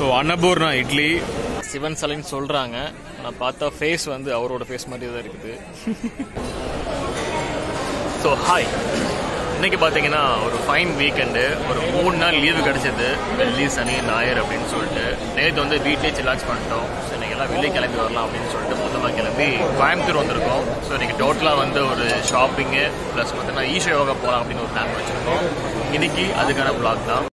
அன்னபூர்ணா இட்லி சிவன் சலைன்னு சொல்றாங்க நான் பார்த்தா ஃபேஸ் வந்து அவரோட ஃபேஸ் மாதிரி தான் இருக்குது ஸோ ஹாய் இன்னைக்கு பார்த்தீங்கன்னா ஒரு ஃபைன் வீக்கெண்டு ஒரு மூணு நாள் லீவு கிடைச்சது வெள்ளி சனி ஞாயிறு அப்படின்னு சொல்லிட்டு நேற்று வந்து வீட்லேயே சில்லாச் பண்ணிட்டோம் ஸோ இன்னைக்கு எல்லாம் வெளியே கிளம்பி வரலாம் அப்படின்னு சொல்லிட்டு மொத்தமாக கிளம்பி கோயம்புத்தூர் வந்திருக்கோம் ஸோ இன்னைக்கு டோட்டலாக வந்து ஒரு ஷாப்பிங்கு ப்ளஸ் பார்த்தீங்கன்னா ஈஷா யோகா போகலாம் அப்படின்னு ஒரு பிளான் வச்சுருக்கோம் இன்னைக்கு அதுக்கான பிளாக் தான்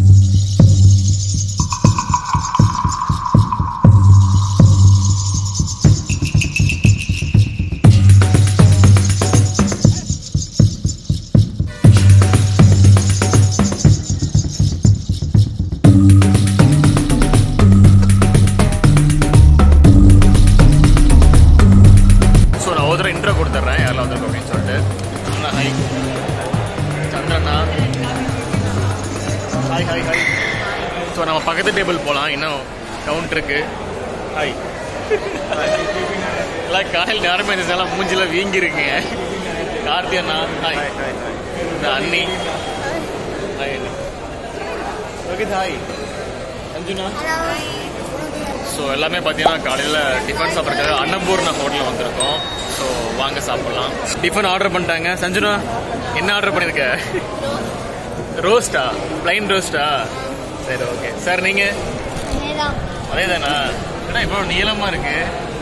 ஸோ நான் ஒரு இன்ட்ரோ கொடுத்துட்றேன் யாரெல்லாம் வந்திருக்கோம் அப்படின்னு சொல்லிட்டு அண்ணா ஹாய் சந்திரண்ணா ஹாய் ஹாய் ஹாய் ஸோ நம்ம பக்கத்து டேபிள் போகலாம் இன்னும் கவுண்டருக்கு ஹாய் எல்லாம் காலையில் நேரமே இருந்துச்சுனால மூஞ்சில வீங்கிருக்குங்க கார்த்தி அண்ணா ஹாய் இந்த அண்ணி ஹாய் அண்ணி ஓகே ஹாய் அஞ்சுண்ணா ஸோ எல்லாமே பார்த்தீங்கன்னா காலையில் டிஃபன் சாப்பிட்றதுக்காக அன்னபூர்ணா ஹோட்டலில் வந்திருக்கோம் ஸோ வாங்க சாப்பிட்லாம் டிஃபன் ஆர்டர் பண்ணிட்டாங்க சஞ்சுனா என்ன ஆர்டர் பண்ணியிருக்க ரோஸ்டா பிளைன் ரோஸ்டா சரி ஓகே சார் நீங்கள் அதே தானா ஏன்னா இப்போ நீளமாக இருக்கு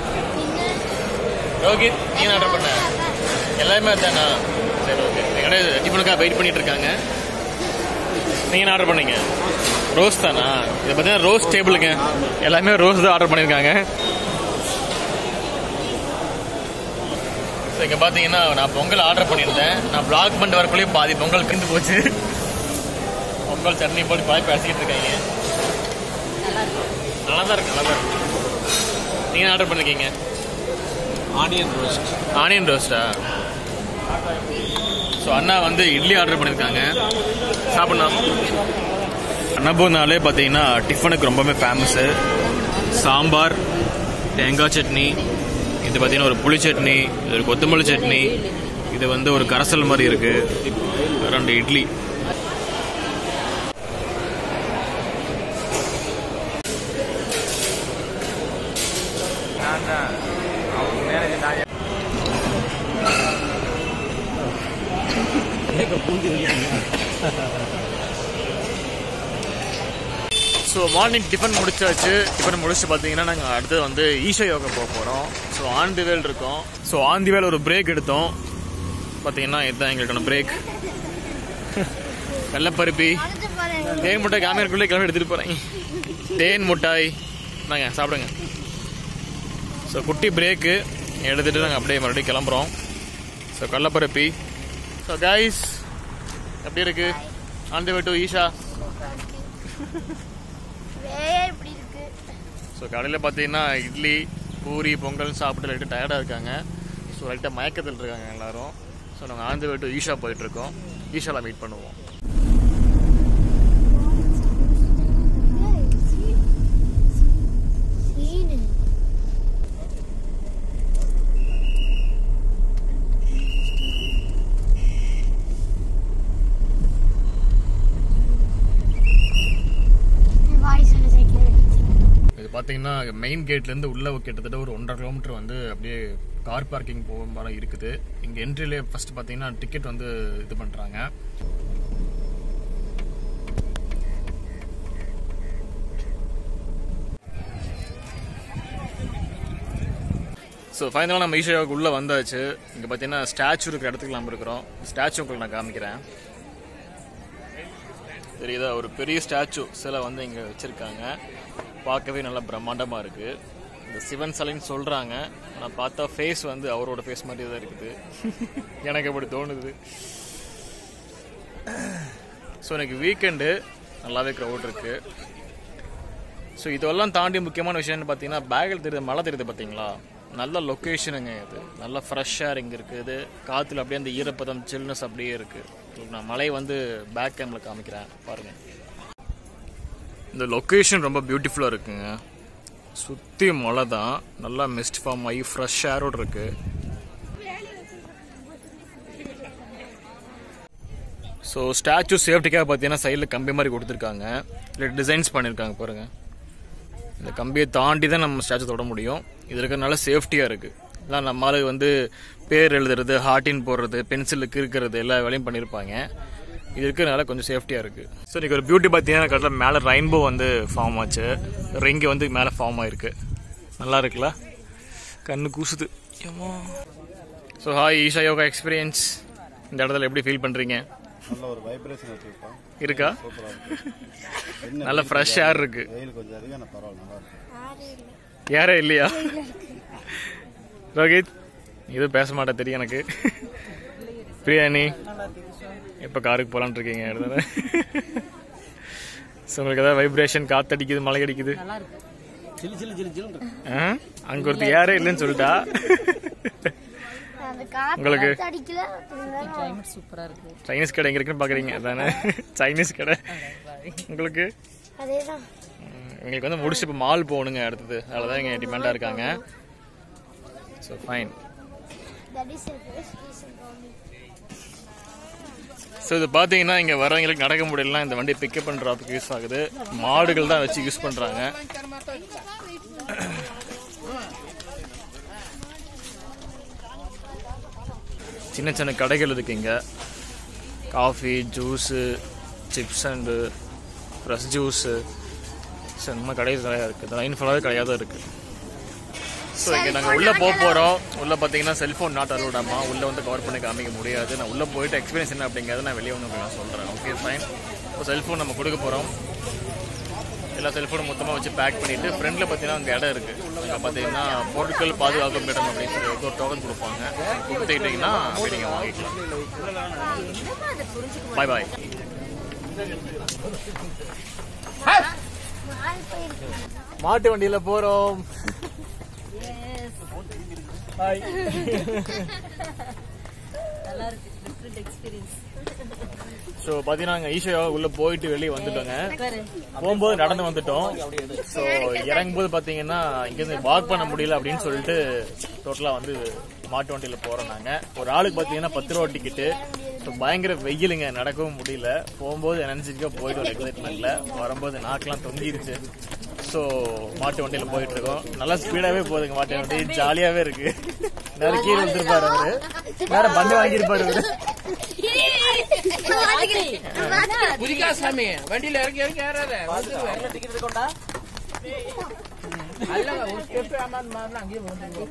ரோஹித் நீ என்ன ஆர்டர் பண்ண எல்லாமே அதானா சரி ஓகே எங்கடா டிஃபனுக்காக வெயிட் பண்ணிட்டு இருக்காங்க நீங்கள் என்ன ஆர்டர் பண்ணீங்க ரோஸ் தானா இது பார்த்தீங்கன்னா ரோஸ் டேபிளுங்க எல்லாமே ரோஸ் தான் ஆர்டர் பண்ணியிருக்காங்க ஸோ இங்கே பார்த்தீங்கன்னா நான் பொங்கல் ஆர்டர் பண்ணியிருந்தேன் நான் பிளாக் பண்ணிட்டு வரக்குள்ளேயும் பாதி பொங்கல் கிந்து போச்சு பொங்கல் சட்னி போட்டு பாதி பேசிக்கிட்டு இருக்காங்க நல்லா தான் இருக்கு நல்லா தான் இருக்கு நீங்கள் ஆர்டர் பண்ணிருக்கீங்க ஆனியன் ரோஸ்ட் ஆனியன் ரோஸ்டா ஸோ அண்ணா வந்து இட்லி ஆர்டர் பண்ணியிருக்காங்க சாப்பிட்ணும் அன்னபூர்னாலே பார்த்தீங்கன்னா டிஃபனுக்கு ரொம்பவே ஃபேமஸு சாம்பார் தேங்காய் சட்னி இது பார்த்தீங்கன்னா ஒரு புளி சட்னி இது ஒரு கொத்தமல்லி சட்னி இது வந்து ஒரு கரசல் மாதிரி இருக்கு ரெண்டு இட்லி நான் தான் அவங்க மேனேஜர் நான் ஸோ மார்னிங் டிஃபன் முடிச்சாச்சு டிஃபன் முடிச்சு பார்த்தீங்கன்னா நாங்கள் அடுத்து வந்து ஈஷா யோகா போக போகிறோம் ஸோ ஆன் தி வேல் இருக்கோம் ஸோ ஆன் தி வேல் ஒரு பிரேக் எடுத்தோம் பார்த்தீங்கன்னா இதுதான் எங்களுக்கான பிரேக் வெள்ளப்பருப்பி தேன் முட்டாய் காமியாருக்குள்ளே கிளம்பி எடுத்துகிட்டு போகிறேன் தேன் முட்டாய் நாங்க சாப்பிடுங்க ஸோ குட்டி பிரேக்கு எடுத்துகிட்டு நாங்கள் அப்படியே மறுபடியும் கிளம்புறோம் ஸோ கடலப்பருப்பி ஸோ கைஸ் எப்படி இருக்கு on the way to Isha இப்படி இருக்கு ஸோ கடையில் பார்த்தீங்கன்னா இட்லி பூரி பொங்கல் சாப்பிட்டு லைட்டு டயர்டாக இருக்காங்க ஸோ லைட்டாக மயக்கத்தில் இருக்காங்க எல்லாரும் ஸோ நாங்கள் ஆந்து போய்ட்டு ஈஷா போயிட்டுருக்கோம் ஈஷாவில் மீட் பண்ணுவோம் சீனு வாய்ஸ் செக்யூரிட்டி இது பார்த்தீங்கன்னா மெயின் கேட்லேருந்து உள்ள கிட்டத்தட்ட ஒரு ஒன்றரை கிலோமீட்டர் வந்து அப்படியே கார் பார்க்கிங் போகிற மாதிரி இருக்குது இங்கே என்ட்ரிலே ஃபர்ஸ்ட் பார்த்தீங்கன்னா டிக்கெட் வந்து இது பண்ணுறாங்க ஸோ ஃபைனலாக நம்ம ஈஷாவுக்கு உள்ளே வந்தாச்சு இங்கே பார்த்தீங்கன்னா ஸ்டாச்சு இருக்கிற இடத்துக்கு நம்ம இருக்கிறோம் ஸ்டாச்சு உங்களுக்கு நான் காமிக்கிறேன் தெரியுதா ஒரு பெரிய ஸ்டாச்சு சிலை வந்து இங்கே வச்சுருக்காங்க பார்க்கவே நல்லா பிரம்மாண்டமாக இருக்குது இந்த சிவன் சிலைன்னு சொல்கிறாங்க ஆனால் பார்த்தா ஃபேஸ் வந்து அவரோட ஃபேஸ் மாதிரி தான் இருக்குது எனக்கு அப்படி தோணுது ஸோ எனக்கு வீக்கெண்டு நல்லாவே க்ரௌட் இருக்குது ஸோ இதெல்லாம் தாண்டி முக்கியமான விஷயம்னு பார்த்தீங்கன்னா பேக்கில் தெரியுது மழை தெரியுது பார்த்தீங்களா நல்ல லொக்கேஷனுங்க இது நல்ல ஃப்ரெஷ் ஏர் இங்கே இருக்குது காற்றுல அப்படியே அந்த ஈரப்பதம் சில்னஸ் அப்படியே இருக்குது நான் மலை வந்து பேக் கேமில் காமிக்கிறேன் பாருங்கள் இந்த லொக்கேஷன் ரொம்ப பியூட்டிஃபுல்லாக இருக்குங்க சுற்றி மலை தான் நல்லா மிஸ்ட் ஃபார்ம் ஆகி ஃப்ரெஷ் ஏரோடு இருக்கு ஸோ ஸ்டாச்சு சேஃப்டிக்காக பார்த்தீங்கன்னா சைடில் கம்பி மாதிரி கொடுத்துருக்காங்க இல்லை டிசைன்ஸ் பண்ணியிருக்காங்க பாருங்க இந்த கம்பியை தாண்டி தான் நம்ம ஸ்டாச்சு தொட முடியும் இது இருக்கிறதுனால சேஃப்டியாக இருக்குது இல்லை நம்மளால வந்து பேர் எழுதுறது ஹார்டின் போடுறது பென்சில் கிறுக்கிறது எல்லா வேலையும் பண்ணியிருப்பாங்க இது இருக்கிறதுனால கொஞ்சம் சேஃப்டியாக இருக்குது ஸோ இன்றைக்கி ஒரு பியூட்டி பார்த்தீங்கன்னா கரெக்டாக மேலே ரெயின்போ வந்து ஃபார்ம் ஆச்சு ரிங்கு வந்து மேலே ஃபார்ம் ஆயிருக்கு நல்லா இருக்குல்ல கண்ணு கூசுது so hi Isha yoga experience இந்த இடத்துல எப்படி ஃபீல் பண்ணுறீங்க நல்ல ஒரு வைப்ரேஷன் வச்சுருக்கோம் இருக்கா சூப்பராக இருக்கு என்ன நல்ல ஃப்ரெஷ் ஏர் இருக்கு வெயில் கொஞ்சம் அதிகம் ஆனால் பரவாயில்ல நல்லா இருக்கு யாரும் இல்லை யாரே இல்லையா ரோஹித் இது பேச மாட்டேன் தெரியும் எனக்கு பிரியாணி எப்போ காருக்கு போகலான்னு இருக்கீங்க இடத்துல ஸோ உங்களுக்கு ஏதாவது வைப்ரேஷன் காத்தடிக்குது மழை அடிக்குது சிலு சிலு சிலு சிலு ஆ? அங்க ஒருத்தர் யாரே இல்லைன்னு சொல்லிட்டா அந்த காத்து உங்களுக்கு? காத்து அடிக்கல இருந்தாலும் சூப்பரா இருக்கு சைனீஸ் கடை எங்க இருக்குன்னு பாக்குறீங்க அதானே சைனீஸ் கடை உங்களுக்கு அதேதான் ம், எங்களுக்கு வந்து முடிச்சு இப்போ மால் போகணுங்க அடுத்தது அதில் தான் இங்கே டிமாண்டாக இருக்காங்க so fine that is a best reason for me so இது பார்த்தீங்கன்னா இங்கே வரவங்களுக்கு நடக்க முடியலனா இந்த வண்டி பிக்கப் அண்ட் ட்ராப்புக்கு யூஸ் ஆகுது மாடுகள் தான் வச்சு யூஸ் பண்ணுறாங்க சின்ன சின்ன கடைகள் இருக்கு இங்கே coffee juice chips and fresh juice so இந்த மாதிரி கடைகள் நிறையா இருக்குது லைன் ஃபுல்லாகவே கடையாக தான் இருக்குது ஸோ இங்கே நாங்கள் உள்ளே போக போகிறோம் உள்ளே பார்த்தீங்கன்னா செல்ஃபோன் நாட் அலோடாமா உள்ளே வந்து கவர் பண்ணி காமிக்க முடியாது நான் உள்ளே போயிட்டு எக்ஸ்பீரியன்ஸ் என்ன அப்படிங்கிறத நான் வெளியே வந்து நான் சொல்கிறேன் ஓகே ஃபைன் இப்போ செல்ஃபோன் நம்ம கொடுக்க போகிறோம் எல்லா செல்ஃபோனும் மொத்தமாக வச்சு பேக் பண்ணிவிட்டு ஃப்ரெண்டில் பார்த்தீங்கன்னா அங்கே இடம் இருக்குது அங்கே பார்த்தீங்கன்னா பொருட்கள் பாதுகாக்கும் இடம் அப்படின்னு சொல்லி ஒரு டோக்கன் கொடுப்பாங்க கொடுத்துக்கிட்டிங்கன்னா அப்படி நீங்கள் வாங்கிக்கலாம் பாய் பாய் மால் போயிருக்கு மாட்டு வண்டியில் போகிறோம் பாய் நல்லா இருக்கு டிஃப்ரெண்ட் எக்ஸ்பீரியன்ஸ் ஸோ பார்த்தீங்கன்னா அங்கே ஈஷோ உள்ளே போயிட்டு வெளியே வந்துட்டோங்க போகும்போது நடந்து வந்துட்டோம் ஸோ இறங்கும்போது பார்த்தீங்கன்னா இங்கேருந்து வாக் பண்ண முடியல அப்படின்னு சொல்லிட்டு டோட்டலாக வந்து மாட்டு வண்டியில் போகிறோம் நாங்கள் ஒரு ஆளுக்கு பார்த்தீங்கன்னா பத்து ரூபா டிக்கெட்டு ஸோ பயங்கர வெயிலுங்க நடக்கவும் முடியல போகும்போது எனர்ஜிக்காக போயிட்டு எக்ஸைட்மெண்ட்டில் வரும்போது நாக்கெல்லாம் தொங்கிருச்சு ஸோ மாட்டு வண்டியில் போயிட்டு இருக்கோம் நல்லா ஸ்பீடாகவே போகுதுங்க மாட்டு வண்டி ஜாலியாகவே இருக்கு நேரம் கீழே வந்துருப்பாரு அவரு நேரம் பண்ணு வாங்கியிருப்பாரு அவரு புரிக்கா சாமி வண்டியில இறக்கி இறக்கி ஏறாத டிக்கெட் இருக்கோண்டா அல்லங்க ஒரு ஸ்டெப் ஏமாந்து மாதிரி அங்கேயே வந்துருங்க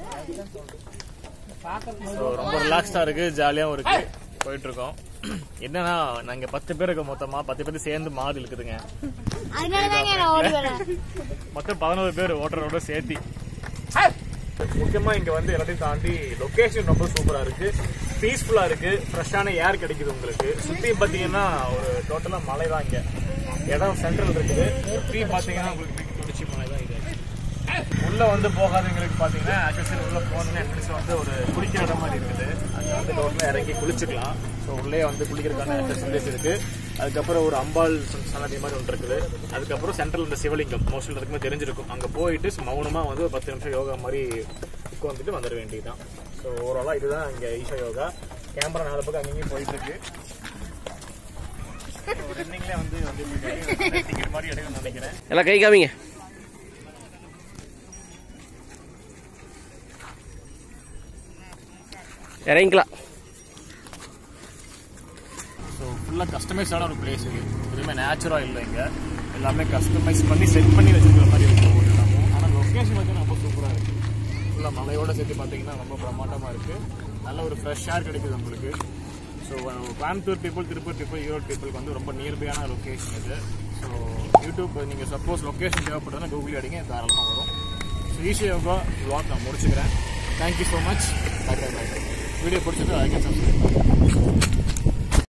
ஸோ ரொம்ப ரிலாக்ஸ்டாக இருக்கு ஜாலியாகவும் இருக்கு போயிட்டு இருக்கோம் என்னன்னா நாங்க பத்து பேர் இருக்கோம் மொத்தமா பத்து பேர் சேர்ந்து மாடு இருக்குதுங்க அதனால தாங்க நான் ஓடி வரேன் மொத்தம் பதினோரு பேர் ஓட்டுறோட சேர்த்தி முக்கியமா இங்க வந்து எல்லாத்தையும் தாண்டி லொகேஷன் ரொம்ப சூப்பரா இருக்கு பீஸ்ஃபுல்லா இருக்கு ஃப்ரெஷ்ஷான ஏர் கிடைக்குது உங்களுக்கு சுத்தி பாத்தீங்கன்னா ஒரு டோட்டலா மலை தான் இங்க இடம் சென்ட்ரல் இருக்குது சுத்தி பாத்தீங்கன்னா உங்களுக்கு துடிச்சி மலை தான் இது உள்ள வந்து போகாதவங்களுக்கு பாத்தீங்கன்னா ஆக்சுவலி உள்ள போனோம்னா என்ட்ரன்ஸ் வந்து ஒரு குளிக்கிற இடம் மாதிரி இருக்குது அங்க வந்து டோட்டலா இறங்கி குளிச்சுக்கலாம் ஸோ உள்ளே வந்து குளிக்கிறதுக்கான ஃபெசிலிட்டிஸ் இருக்கு அதுக்கப்புறம் ஒரு அம்பாள் ச- சன்னதி மாதிரி ஒன்று இருக்குது அதுக்கப்புறம் சென்ட்ரல் இந்த சிவலிங்கம் மோஸ்ட்லி எல்லாத்துக்குமே தெரிஞ்சிருக்கும் அங்க போயிட்டு மௌனமா வந்து ஒரு பத்து நிமிஷம் யோகா மாதிரி உட்காந்துட்டு வந்துட வேண்டியதுதான் ஸோ ஓவராலாக இதுதான் இங்க ஈஷா யோகா கேமரா நாலு பக்கம் அங்கேயும் போயிட்டு இருக்கு ரன்னிங்லேயே வந்து வந்து டிக்கெட் மாதிரி எடுக்கணும்னு நினைக்கிறேன் எல்லாம் கை காமிங்க இறங்கிக்கலாம் ஸோ ஃபுல்லாக கஸ்டமைஸ்டான ஒரு பிளேஸ் இது எதுவுமே நேச்சுரலாக இல்லை இங்கே எல்லாமே கஸ்டமைஸ் பண்ணி செட் பண்ணி வச்சிருக்கிற மாதிரி இருக்கும் ஒவ்வொரு இடமும் ஆனால் லொக்கேஷன் பார்த்தீங்கன்னா ரொம்ப சூப்பராக இருக்குது ஃபுல்லாக மலையோட சேர்த்து பார்த்தீங்கன்னா ரொம்ப பிரம்மாண்டமாக இருக்குது நல்ல ஒரு ஃப்ரெஷ் ஏர் கிடைக்குது உங்களுக்கு so Coimbatore people Tiruppur people Erode பீப்புளுக்கு வந்து ரொம்ப நியர்பையான லொக்கேஷன் இது ஸோ யூடியூப் நீங்கள் சப்போஸ் லொக்கேஷன் தேவைப்படுதுன்னா கூகுள் அடிங்க தாராளமாக வரும் ஸோ ஈஸி யோகா vlog நான் முடிச்சுக்கிறேன் தேங்க்யூ ஸோ மச் வீடியோ பிடிச்சது அதுக்கே சப்ஸ்கிரைப் பண்ணுங்கள்